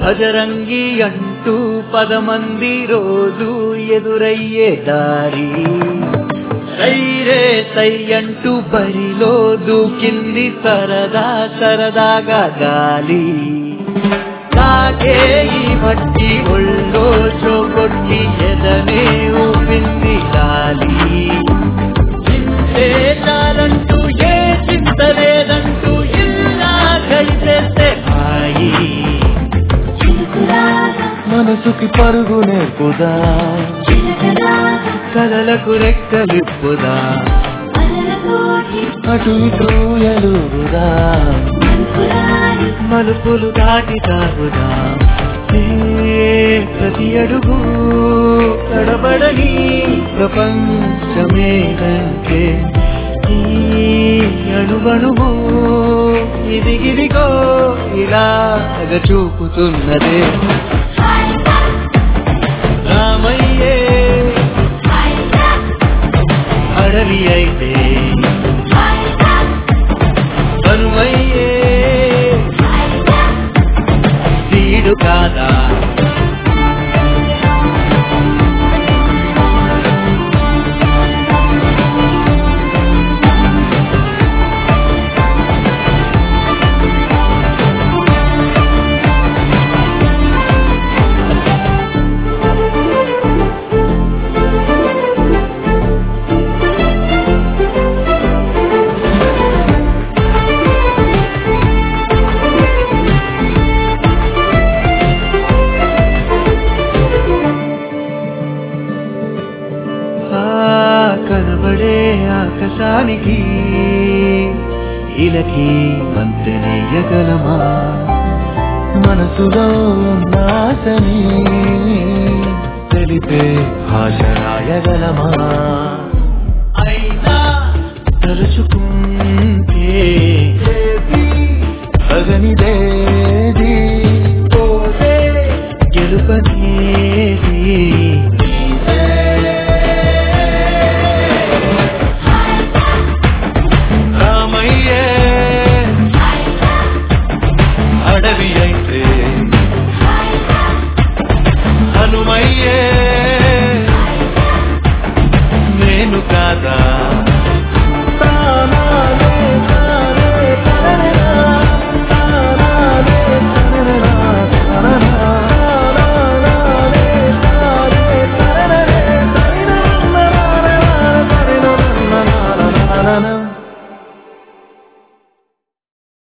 భజరంగి అంటూ పదమంది రోజు ఎదురయ్యే దారి సైరే సై అంటూ బరిలో దూకింది సరదా సరదాగా గాలి తాకే ఈ మట్టి ఒళ్ళో చోకొట్టి ఎదనే ఊపింది గాలి చింతే చాలంటూ ఏ చింత లేదంటూ ఇలా కలిసేస్తే హాయి చిలుకులాగా మనసుకి పరుగు నేర్పుదా చిలకలాగా కలలకు రెక్కలిప్పుదా అలలతోటి అటు ఇటు ఎలుగుదా మలుపులాడి మలుపులు దాటి సాగుదా ఏ ప్రతి అడుగు తడబడని ప్రపంచమే కంటే ఈ అణువణువు ఇదిగిదిగో ఇలాగ చూపుతున్నదే హాయిగా రామయ్యే హాయిగా అడవి అయితే హాయిగా కనుమయ్యే హాయిగా సీడు కాదా ఆ కనబడే ఆకాశానికి ఇలకి వంతెనేయగలమా మనసులో నాశని తెలిపే భాష రాయగలమా అయినా తలుచుకున్న